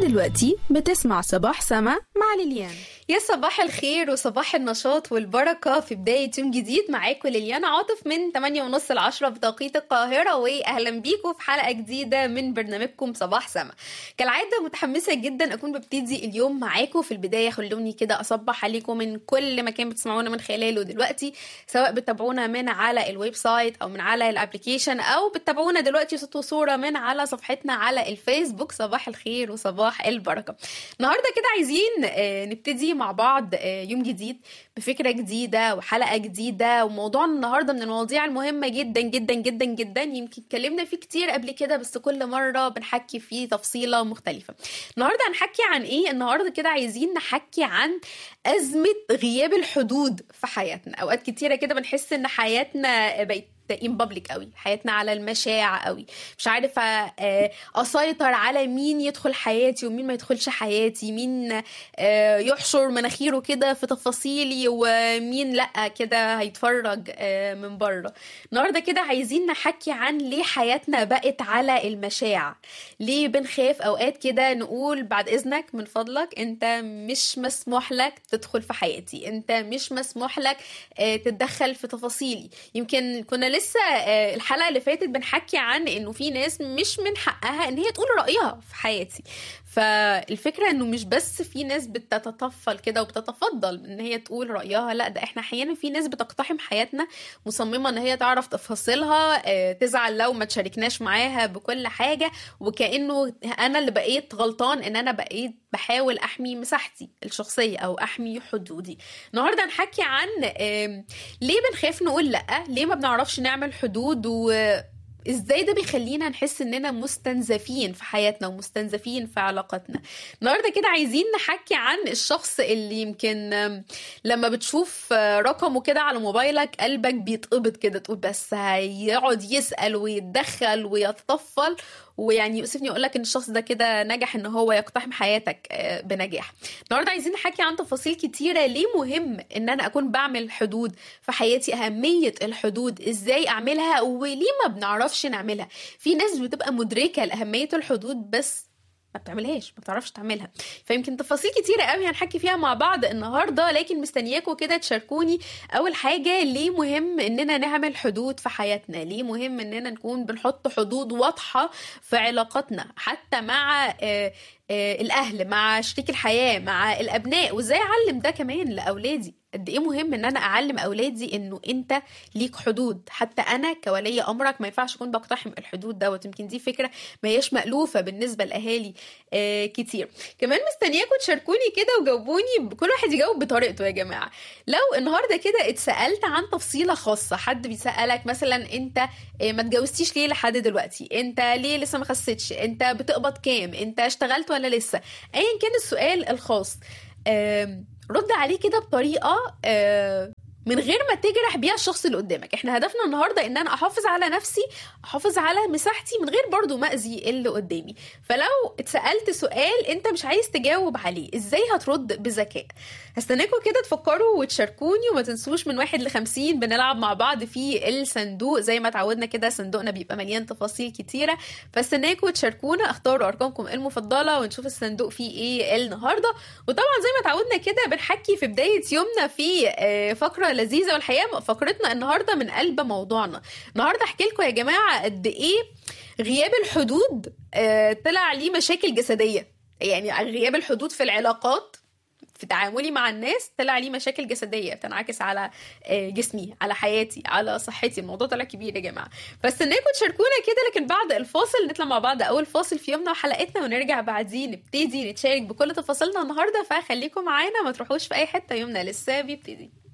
دلوقتي بتسمع صباح سما مع ليليان يا صباح الخير وصباح النشاط والبركة في بداية يوم جديد معاكم ليليان عاطف من 8 ونص ل 10 بتوقيت القاهرة وأهلا بيكم في حلقة جديدة من برنامجكم صباح سما كالعادة متحمسة جدا أكون ببتدي اليوم معاكم في البداية خلوني كده أصبح عليكم من كل مكان بتسمعونا من خلاله دلوقتي سواء بتتابعونا من على الويب سايت أو من على الابلكيشن أو بتتابعونا دلوقتي صوت وصورة من على صفحتنا على الفيسبوك صباح الخير وصباح البركة النهاردة كده عايزين آه، نبتدي مع بعض آه، يوم جديد بفكرة جديدة وحلقة جديدة وموضوعنا النهاردة من المواضيع المهمة جدا جدا جدا جدا يمكن اتكلمنا فيه كتير قبل كده بس كل مرة بنحكي فيه تفصيلة مختلفة النهاردة هنحكي عن ايه النهاردة كده عايزين نحكي عن أزمة غياب الحدود في حياتنا أوقات كتيرة كده بنحس إن حياتنا بقت ان بابليك قوي حياتنا على المشاع قوي مش عارفه آه، اسيطر على مين يدخل حياتي ومين ما يدخلش حياتي مين آه، يحشر مناخيره كده في تفاصيلي ومين لا كده هيتفرج آه، من بره النهارده كده عايزين نحكي عن ليه حياتنا بقت على المشاع ليه بنخاف اوقات كده نقول بعد اذنك من فضلك انت مش مسموح لك تدخل في حياتي انت مش مسموح لك آه، تتدخل في تفاصيلي يمكن كنا لسه آه، الحلقه اللي فاتت بنحكي عن انه في ناس مش من حقها ان هي تقول رايها في حياتي فالفكره انه مش بس في ناس بتتطفل كده وبتتفضل ان هي تقول رايها لا ده احنا احيانا في ناس بتقتحم حياتنا مصممه ان هي تعرف تفاصيلها آه، تزعل لو ما تشاركناش معاها بكل حاجه وكانه انا اللي بقيت غلطان ان انا بقيت بحاول احمي مساحتي الشخصيه او احمي حدودي النهارده هنحكي عن آم، ليه بنخاف نقول لا ليه ما بنعرفش نعمل حدود و ازاي ده بيخلينا نحس اننا مستنزفين في حياتنا ومستنزفين في علاقاتنا النهارده كده عايزين نحكي عن الشخص اللي يمكن آم، لما بتشوف آه، رقمه كده على موبايلك قلبك بيتقبض كده تقول بس هيقعد يسأل ويتدخل ويتطفل ويعني يؤسفني اقول لك ان الشخص ده كده نجح ان هو يقتحم حياتك آه، بنجاح النهارده عايزين نحكي عن تفاصيل كتيره ليه مهم ان انا اكون بعمل حدود في حياتي اهميه الحدود ازاي اعملها وليه ما بنعرفش نعملها في ناس بتبقى مدركه لاهميه الحدود بس ما بتعملهاش ما بتعرفش تعملها فيمكن تفاصيل كتيره قوي هنحكي فيها مع بعض النهارده لكن مستنياكم كده تشاركوني اول حاجه ليه مهم اننا نعمل حدود في حياتنا ليه مهم اننا نكون بنحط حدود واضحه في علاقاتنا حتى مع آه، آه، الاهل مع شريك الحياه مع الابناء وازاي اعلم ده كمان لاولادي قد ايه مهم ان انا اعلم اولادي انه انت ليك حدود حتى انا كولي امرك ما ينفعش اكون بقتحم الحدود دوت يمكن دي فكره ما هياش مالوفه بالنسبه لاهالي آه كتير كمان مستنياكم تشاركوني كده وجاوبوني كل واحد يجاوب بطريقته يا جماعه لو النهارده كده اتسالت عن تفصيله خاصه حد بيسالك مثلا انت آه، ما اتجوزتيش ليه لحد دلوقتي انت ليه لسه ما خسيتش انت بتقبض كام انت اشتغلت ولا لسه ايا كان السؤال الخاص آم، رد عليه كده بطريقه آه، من غير ما تجرح بيها الشخص اللي قدامك احنا هدفنا النهارده ان انا احافظ على نفسي احافظ على مساحتي من غير برضو ما اذي اللي قدامي فلو اتسالت سؤال انت مش عايز تجاوب عليه ازاي هترد بذكاء هستناكم كده تفكروا وتشاركوني وما تنسوش من واحد لخمسين بنلعب مع بعض في الصندوق زي ما اتعودنا كده صندوقنا بيبقى مليان تفاصيل كتيره فاستناكم تشاركونا اختاروا ارقامكم المفضله ونشوف الصندوق فيه ايه النهارده وطبعا زي ما اتعودنا كده بنحكي في بدايه يومنا في آه، فقره لذيذه والحقيقه فقرتنا النهارده من قلب موضوعنا النهارده احكي لكم يا جماعه قد ايه غياب الحدود آه، طلع ليه مشاكل جسديه يعني غياب الحدود في العلاقات في تعاملي مع الناس طلع لي مشاكل جسديه بتنعكس على آه، جسمي على حياتي على صحتي الموضوع طلع كبير يا جماعه فاستناكم تشاركونا كده لكن بعد الفاصل نطلع مع بعض اول فاصل في يومنا وحلقتنا ونرجع بعديه نبتدي نتشارك بكل تفاصيلنا النهارده فخليكم معانا ما تروحوش في اي حته يومنا لسه بيبتدي